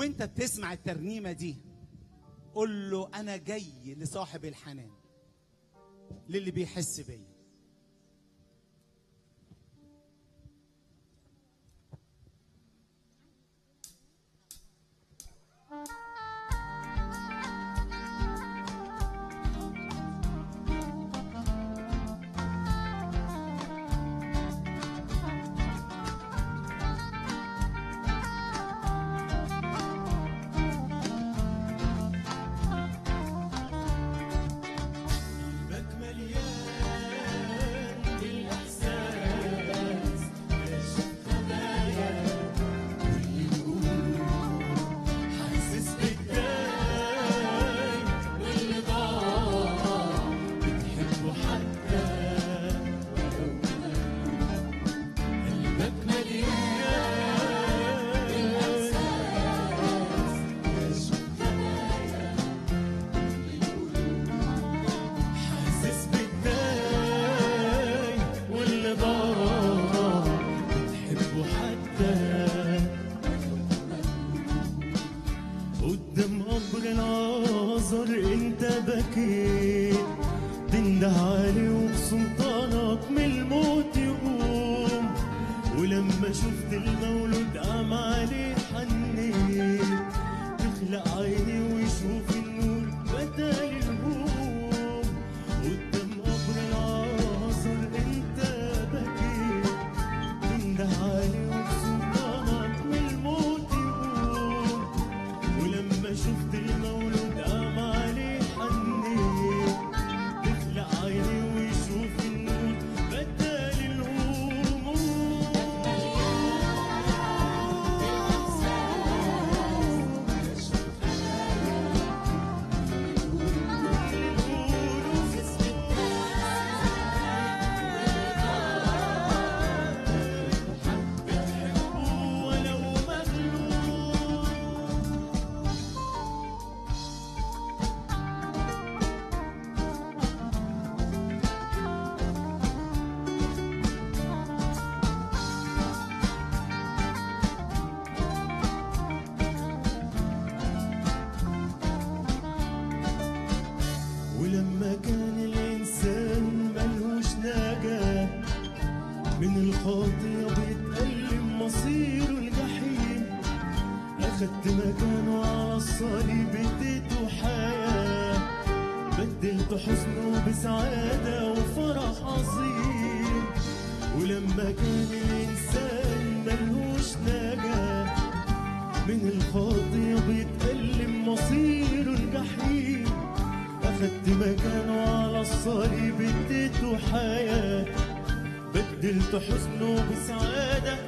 وانت بتسمع الترنيمه دي قول له انا جاي لصاحب الحنان للي بيحس بيا قلبك مليان بالإحساس كاشف خبايا واللي يقول حاسس بالداي واللي ضاع بتحبه حتى ولو قلبك مليان بالإحساس كاشف خبايا حاسس بالداي واللي ضاع بتحبه حتى قدام قبر العذر انت بكيت تنده عليه وبسلطانك من الموت يقوم ولما شفت المولود قام عليه حنيت تخلق عيني ويشوف النور بدل الهموم قدام قبر العذر انت بكيت تنده عليه وبسلطانك من الموت يقوم ولما شفت المولود قام عليه حنيت تخلق عيني ويشوف النور بدل الهموم ولو مغلوب ولما كان الإنسان ملهوش نجاة من الخاطية بيتألم مصيره الجحيم أخدت مكانه على الصليب اديته حياة بدلت حزنه بسعادة وفرح عظيم ولما كان الإنسان ملهوش نجاة من الخاطية بيتألم مصيره الجحيم أخدت مكانه على الصليب اديته حياة بدلت حزنه بسعادة